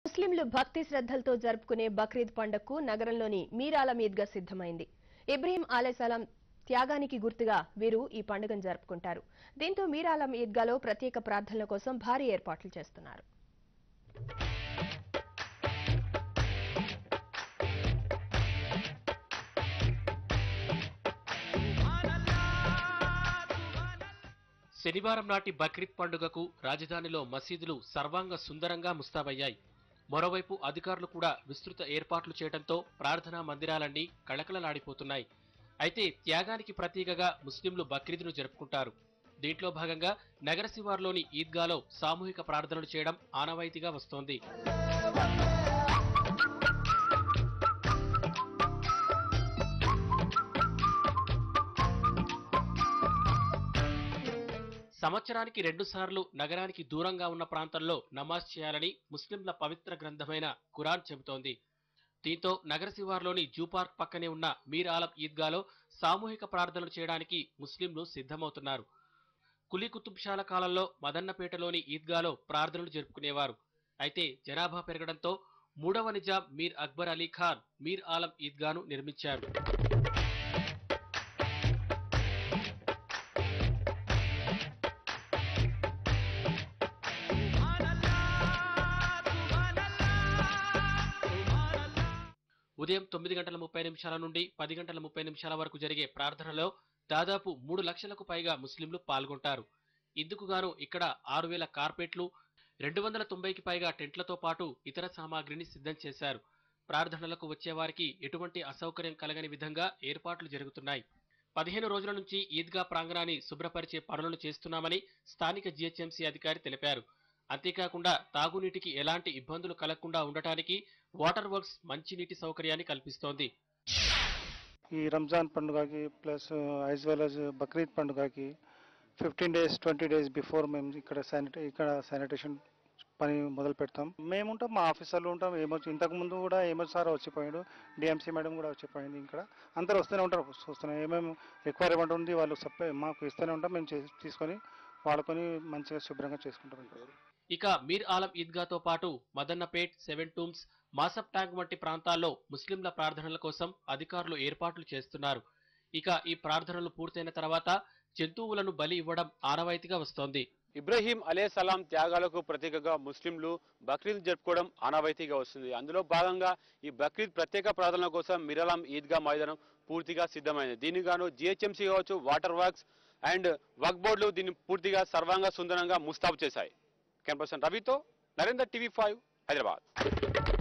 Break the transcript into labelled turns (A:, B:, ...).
A: ముస్లింలు భక్తి శ్రద్ధలతో జరుపుకునే బక్రీద్ పండుగకు నగరంలోని మీరాల మీద్గా సిద్ధమైంది ఇబ్రహీం ఆలైసలాం త్యాగానికి గుర్తుగా వీరు ఈ పండుగను జరుపుకుంటారు దీంతో మీరాల ఈద్గాలో ప్రత్యేక ప్రార్థనల కోసం భారీ ఏర్పాట్లు చేస్తున్నారు
B: శనివారం నాటి బక్రీద్ పండుగకు రాజధానిలో మసీదులు సర్వాంగ సుందరంగా ముస్తాబయ్యాయి మరోవైపు అధికారులు కూడా విస్తృత ఏర్పాట్లు చేయడంతో ప్రార్థనా మందిరాలన్నీ కళకళలాడిపోతున్నాయి అయితే త్యాగానికి ప్రతీకగా ముస్లింలు బక్రీద్ను జరుపుకుంటారు దీంట్లో భాగంగా నగర శివార్లోని ఈద్గాలో సామూహిక ప్రార్థనలు చేయడం ఆనవాయితీగా వస్తోంది సంవత్సరానికి రెండుసార్లు నగరానికి దూరంగా ఉన్న ప్రాంతంలో నమాజ్ చేయాలని ముస్లింల పవిత్ర గ్రంథమైన ఖురాన్ చెబుతోంది దీంతో నగర శివార్లోని జూ పార్క్ పక్కనే ఉన్న మీర్ ఆలం ఈద్గాలో సామూహిక ప్రార్థనలు చేయడానికి ముస్లింలు సిద్ధమవుతున్నారు కులీ కుతుబ్షాల కాలంలో మదన్నపేటలోని ఈద్గాలో ప్రార్థనలు జరుపుకునేవారు అయితే జనాభా పెరగడంతో మూడవ నిజాం మీర్ అక్బర్ అలీ ఖాన్ మీర్ ఆలం ఈద్గాను నిర్మించారు ఉదయం తొమ్మిది గంటల ముప్పై నిమిషాల నుండి పది గంటల ముప్పై నిమిషాల వరకు జరిగే ప్రార్థనలో దాదాపు మూడు లక్షలకు పైగా ముస్లింలు పాల్గొంటారు ఇందుకు గాను ఇక్కడ ఆరు వేల కార్పెట్లు రెండు వందల తొంభైకి పైగా టెంట్లతో పాటు ఇతర సామాగ్రిని సిద్ధం చేశారు ప్రార్థనలకు వచ్చేవారికి ఎటువంటి అసౌకర్యం కలగని విధంగా ఏర్పాట్లు జరుగుతున్నాయి పదిహేను రోజుల నుంచి ఈద్గా ప్రాంగణాన్ని శుభ్రపరిచే పనులను చేస్తున్నామని స్థానిక జీహెచ్ఎంసీ అధికారి తెలిపారు అంతేకాకుండా తాగునీటికి ఎలాంటి ఇబ్బందులు కలగకుండా ఉండటానికి వాటర్ వర్క్స్ మంచినీటి సౌకర్యాన్ని కల్పిస్తోంది
C: ఈ రంజాన్ పండుగకి plus as well as Bakrid పండుగకి fifteen days twenty days before మేము ఇక్కడ శానిటే ఇక్కడ శానిటేషన్ పని మొదలు పెడతాం మేము ఉంటాం మా ఆఫీసర్లు ఉంటాం ఏమొచ్చి ఇంతకు ముందు కూడా ఏమో సార్ వచ్చిపోయాడు డిఎంసీ మేడం కూడా వచ్చిపోయింది ఇక్కడ అందరూ వస్తూనే ఉంటారు వస్తున్నాయి ఏమేమి రిక్వైర్మెంట్ ఉంది వాళ్ళు సప్లై మాకు ఇస్తూనే ఉంటాం మేము చేసి తీసుకొని వాడుకొని మంచిగా శుభ్రంగా చేసుకుంటాం ఇక్కడ
B: ఇక మీర్ ఆలం ఈద్గాతో పాటు Madannapet seven tombs Masab tank వంటి ప్రాంతాల్లో ముస్లింల ప్రార్థనల కోసం అధికారులు ఏర్పాట్లు చేస్తున్నారు ఇక ఈ ప్రార్థనలు పూర్తయిన తర్వాత జంతువులను బలి ఇవ్వడం ఆనవాయితీగా వస్తోంది
D: ఇబ్రహీం అలే సలాం త్యాగాలకు ప్రతీకగా ముస్లింలు బక్రీద్ జరుపుకోవడం ఆనవాయితీగా వస్తుంది అందులో భాగంగా ఈ బక్రీద్ ప్రత్యేక ప్రార్థనల కోసం మిరలాం ఈద్గా మైదానం పూర్తిగా సిద్ధమైంది దీనికి గాను జిహెచ్ఎంసీ కావచ్చు వాటర్ వర్క్స్ అండ్ వర్క్ బోర్డులు దీన్ని పూర్తిగా సర్వాంగ సుందరంగా ముస్తాబు చేశాయి కెన్ పర్సన్ రవితో నరేందర్ టీవీ ఫైవ్ హైదరాబాద్